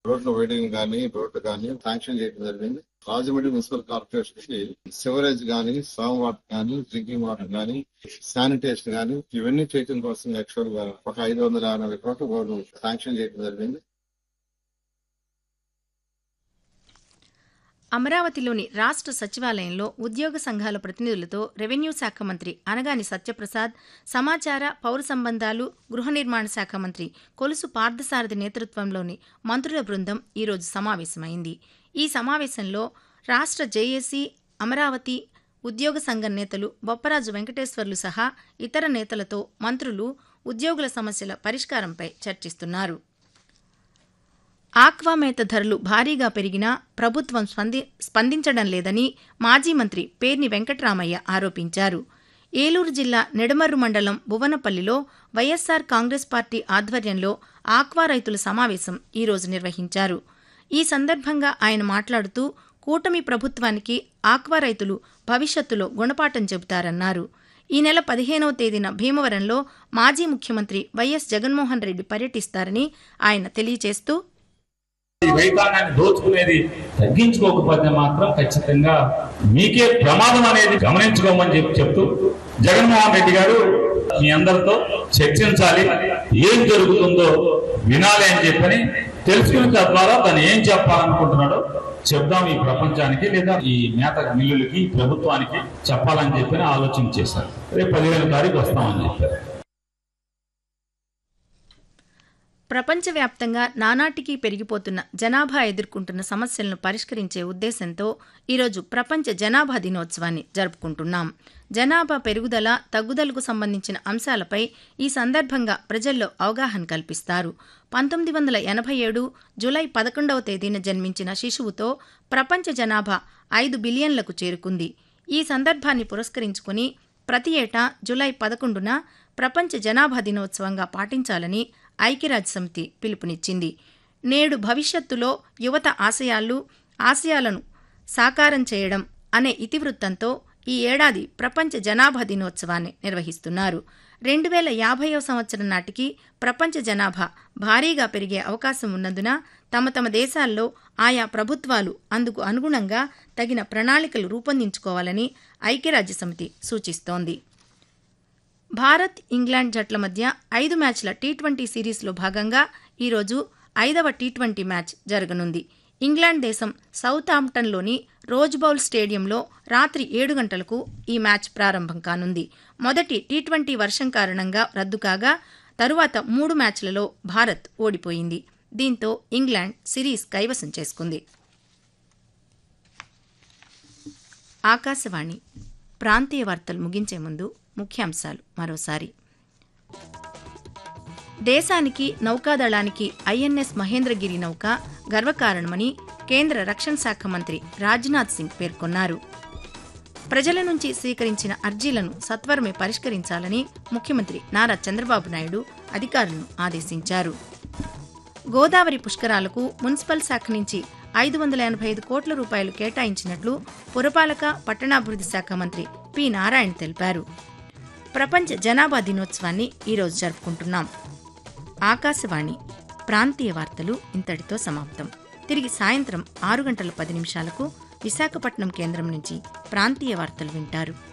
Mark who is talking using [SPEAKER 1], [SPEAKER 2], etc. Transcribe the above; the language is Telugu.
[SPEAKER 1] రోడ్ల వైడింగ్ కానీ రోడ్లు కానీ శాంక్షన్ చేయడం జరిగింది రాజమండ్రి మున్సిపల్ కార్పొరేషన్ కి సివరేజ్ గానీ సామ్ వాటర్ గానీ డ్రింకింగ్ వాటర్ గానీ శానిటేషన్ గానీ ఇవన్నీ చేయడం కోసం యాక్చువల్ గా ఒక ఐదు వందల యాభై కోట్ల కోట్లు శాంక్షన్ చేయడం జరిగింది
[SPEAKER 2] అమరావతిలోని రాష్ట్ర సచివాలయంలో ఉద్యోగ సంఘాల ప్రతినిధులతో రెవెన్యూ శాఖ మంత్రి అనగాని సత్యప్రసాద్ సమాచార పౌర సంబంధాలు గృహ నిర్మాణ శాఖ మంత్రి కొలుసు పార్థసారథి నేతృత్వంలోని మంత్రుల బృందం ఈరోజు సమావేశమైంది ఈ సమావేశంలో రాష్ట్ర జేఏసీ అమరావతి ఉద్యోగ సంఘం నేతలు బొప్పరాజు వెంకటేశ్వర్లు సహా ఇతర నేతలతో మంత్రులు ఉద్యోగుల సమస్యల పరిష్కారంపై చర్చిస్తున్నారు ఆక్వామేత ధరలు భారీగా పెరిగినా ప్రభుత్వం స్పంది స్పందించడం లేదని మాజీ మంత్రి పేర్ని వెంకట్రామయ్య ఆరోపించారు ఏలూరు జిల్లా నెడమర్రు మండలం భువనపల్లిలో వైఎస్సార్ కాంగ్రెస్ పార్టీ ఆధ్వర్యంలో ఆక్వా రైతుల సమావేశం ఈరోజు నిర్వహించారు ఈ సందర్భంగా ఆయన మాట్లాడుతూ కూటమి ప్రభుత్వానికి ఆక్వా రైతులు భవిష్యత్తులో గుణపాఠం చెబుతారన్నారు ఈ నెల పదిహేనవ తేదీన భీమవరంలో మాజీ ముఖ్యమంత్రి వైఎస్ జగన్మోహన్ రెడ్డి పర్యటిస్తారని ఆయన తెలియజేస్తూ
[SPEAKER 3] ఈ రైతాంగాన్ని దోచుకునేది తగ్గించుకోకపోతే మాత్రం ఖచ్చితంగా మీకే ప్రమాదం అనేది గమనించుకోమని చెప్పి చెప్తూ జగన్మోహన్ రెడ్డి గారు మీ అందరితో చర్చించాలి ఏం జరుగుతుందో వినాలి అని చెప్పని తెలుసుకుని తద్వారా తను ఏం చెప్పాలనుకుంటున్నాడో చెప్దాం ఈ ప్రపంచానికి లేదా ఈ మేత మిల్లులకి ఈ ప్రభుత్వానికి చెప్పాలని చెప్పి ఆలోచన చేశారు రేపు పదిహేను తారీఖు వస్తామని చెప్పారు
[SPEAKER 2] ప్రపంచవ్యాప్తంగా నానాటికీ పెరిగిపోతున్న జనాభా ఎదుర్కొంటున్న సమస్యలను పరిష్కరించే ఉద్దేశంతో ఈరోజు ప్రపంచ జనాభా దినోత్సవాన్ని జరుపుకుంటున్నాం జనాభా పెరుగుదల తగ్గుదలకు సంబంధించిన అంశాలపై ఈ సందర్భంగా ప్రజల్లో అవగాహన కల్పిస్తారు పంతొమ్మిది వందల ఎనభై ఏడు జులై పదకొండవ తేదీన జన్మించిన శిశువుతో ప్రపంచ జనాభా ఐదు బిలియన్లకు చేరుకుంది ఈ సందర్భాన్ని పురస్కరించుకుని ప్రతి ఏటా జులై పదకొండున ప్రపంచ జనాభా దినోత్సవంగా పాటించాలని ఐక్యరాజ్య సమితి పిలుపునిచ్చింది నేడు భవిష్యత్తులో యువత ఆశయాలు ఆశయాలను సాకారం చేయడం అనే ఇతివృత్తంతో ఈ ఏడాది ప్రపంచ జనాభా దినోత్సవాన్ని నిర్వహిస్తున్నారు రెండు వేల యాభైవ సంవత్సరం నాటికి ప్రపంచ జనాభా భారీగా పెరిగే అవకాశం ఉన్నందున తమ తమ దేశాల్లో ఆయా ప్రభుత్వాలు అందుకు అనుగుణంగా తగిన ప్రణాళికలు రూపొందించుకోవాలని ఐక్యరాజ్య సమితి సూచిస్తోంది భారత్ ఇంగ్లాండ్ జట్ల మధ్య ఐదు మ్యాచ్ల టీ ట్వంటీ సిరీస్లో భాగంగా ఈరోజు ఐదవ టీ ట్వంటీ మ్యాచ్ జరగనుంది ఇంగ్లాండ్ దేశం సౌత్ ఆంప్టన్లోని రోజ్ బౌల్ స్టేడియంలో రాత్రి ఏడు గంటలకు ఈ మ్యాచ్ ప్రారంభం కానుంది మొదటి టీ ట్వంటీ వర్షం కారణంగా రద్దు కాగా తరువాత మూడు మ్యాచ్లలో భారత్ ఓడిపోయింది దీంతో ఇంగ్లాండ్ సిరీస్ కైవసం చేసుకుంది ఆకాశవాణి ప్రాంతీయ వార్తలు ముగించే ముందు ముఖ్యాంశాలు మరోసారి దేశానికి నౌకాదళానికి ఐఎన్ఎస్ మహేంద్రగిరి నౌక గర్వకారణమని కేంద్ర రక్షణ శాఖ మంత్రి రాజ్నాథ్ సింగ్ పేర్కొన్నారు ప్రజల నుంచి స్వీకరించిన అర్జీలను సత్వరమే పరిష్కరించాలని ముఖ్యమంత్రి నారా చంద్రబాబు నాయుడు అధికారులను ఆదేశించారు గోదావరి పుష్కరాలకు మున్సిపల్ శాఖ నుంచి ఐదు వందల ఎనభై ఐదు కోట్ల రూపాయలు కేటాయించినట్లు పురపాలక పట్టణాభివృద్ధి శాఖ మంత్రి పి నారాయణ తెలిపారు ప్రపంచ జనాభా దినోత్సవాన్ని ఈరోజు జరుపుకుంటున్నాం ఆకాశవాణి ప్రాంతీయ వార్తలు ఇంతటితో సమాప్తం తిరిగి సాయంత్రం ఆరు గంటల పది నిమిషాలకు విశాఖపట్నం కేంద్రం నుంచి ప్రాంతీయ వార్తలు వింటారు